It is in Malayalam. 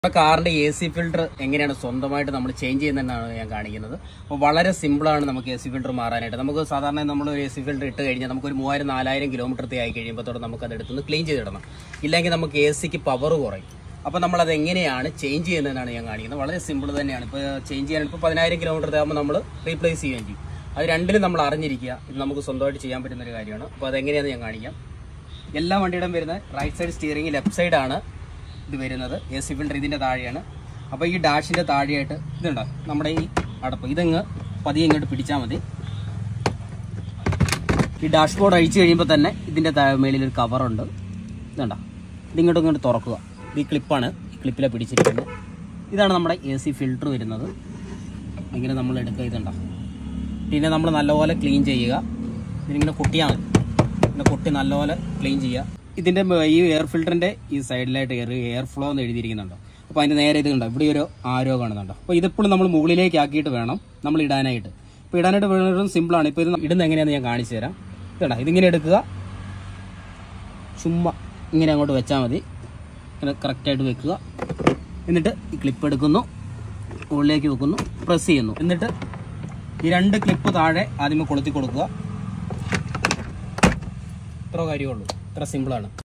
നമ്മുടെ കാറിന്റെ എ സി ഫിൽട്ടർ എങ്ങനെയാണ് സ്വന്തമായിട്ട് നമ്മൾ ചേഞ്ച് ചെയ്യുന്നതെന്നാണ് ഞാൻ കാണിക്കുന്നത് അപ്പോൾ വളരെ സിമ്പിളാണ് നമുക്ക് എ സി ഫിൽട്ടർ മാറാനായിട്ട് നമുക്ക് സാധാരണ നമ്മൾ ഒരു എ സി ഫിൽട്ടർ ഇട്ട് കഴിഞ്ഞാൽ നമുക്ക് ഒരു മൂവായിരം നാലായിരം കിലോമീറ്റർ ആയി കഴിയുമ്പോൾ നമുക്ക് അത് എടുത്തുനിന്ന് ക്ലീൻ ചെയ്തിടണം ഇല്ലെങ്കിൽ നമുക്ക് എ സിക്ക് പവർ കുറയും അപ്പോൾ നമ്മൾ അത് എങ്ങനെയാണ് ചേഞ്ച് ചെയ്യുന്നതെന്നാണ് ഞാൻ കാണിക്കുന്നത് വളരെ സിമ്പിൾ തന്നെയാണ് ഇപ്പോൾ ചേഞ്ച് ചെയ്യാൻ ഇപ്പോൾ പതിനായിരം കിലോമീറ്റർ ആകുമ്പോൾ നമ്മൾ റീപ്ലേസ് ചെയ്യുകയും ചെയ്യും അത് രണ്ടിലും നമ്മൾ അറിഞ്ഞിരിക്കുക ഇത് നമുക്ക് സ്വന്തമായിട്ട് ചെയ്യാൻ പറ്റുന്ന ഒരു കാര്യമാണ് അപ്പോൾ അതെങ്ങനെയാണെന്ന് ഞാൻ കാണിക്കാം എല്ലാ വണ്ടിയുടെയും വരുന്ന റൈറ്റ് സൈഡ് സ്റ്റിയറിംഗ് ലെഫ്റ്റ് സൈഡാണ് ഇത് വരുന്നത് എ സി ഫിൽറ്റർ ഇതിൻ്റെ താഴെയാണ് അപ്പോൾ ഈ ഡാഷിൻ്റെ താഴെയായിട്ട് ഇതുണ്ടോ നമ്മുടെ ഈ അടപ്പ് ഇതങ്ങ് പതിയെ ഇങ്ങോട്ട് പിടിച്ചാൽ മതി ഈ ഡാഷ് ബോർഡ് അഴിച്ചു കഴിയുമ്പോൾ തന്നെ ഇതിൻ്റെ മേളിൽ ഒരു കവറുണ്ട് ഇതുണ്ടോ ഇതിങ്ങോട്ട് ഇങ്ങോട്ട് തുറക്കുക ഇത് ഈ ക്ലിപ്പാണ് ഈ ക്ലിപ്പിലെ പിടിച്ചിരിക്കുന്നത് ഇതാണ് നമ്മുടെ എ സി ഫിൽറ്റർ വരുന്നത് ഇങ്ങനെ നമ്മൾ എടുക്കുക ഇതുണ്ടോ പിന്നെ നമ്മൾ നല്ലപോലെ ക്ലീൻ ചെയ്യുക ഇതിങ്ങനെ കൊട്ടിയാൽ മതി ഇങ്ങനെ കൊട്ടി നല്ലപോലെ ക്ലീൻ ചെയ്യുക ഇതിൻ്റെ മ- ഈ എയർ ഫിൽറ്ററിൻ്റെ ഈ സൈഡിലായിട്ട് എയർ എയർ ഫ്ലോ എന്ന് എഴുതിയിരിക്കുന്നുണ്ടോ അപ്പോൾ അതിൻ്റെ നേരെ ഇത് കണ്ടോ ഇവിടെ ഒരു ആരോ കാണുന്നുണ്ടോ അപ്പോൾ ഇതിപ്പോഴും നമ്മൾ മുകളിലേക്ക് ആക്കിയിട്ട് വേണം നമ്മൾ ഇടാനായിട്ട് ഇപ്പോൾ ഇടാനായിട്ട് വളരെ സിമ്പിളാണ് ഇപ്പോൾ ഇത് ഇടുന്ന എങ്ങനെയാണെന്ന് ഞാൻ കാണിച്ചു തരാം ഇതണ്ട ഇതിങ്ങനെ എടുക്കുക ചുമ്മാ ഇങ്ങനെ അങ്ങോട്ട് വെച്ചാൽ മതി ഇങ്ങനെ കറക്റ്റായിട്ട് വെക്കുക എന്നിട്ട് ഈ ക്ലിപ്പ് എടുക്കുന്നു മുകളിലേക്ക് വെക്കുന്നു പ്രസ് ചെയ്യുന്നു എന്നിട്ട് ഈ രണ്ട് ക്ലിപ്പ് താഴെ ആദ്യമേ കൊളുത്തി കൊടുക്കുക ഇത്ര കാര്യമുള്ളൂ ഇത്ര സിമ്പിളാണ്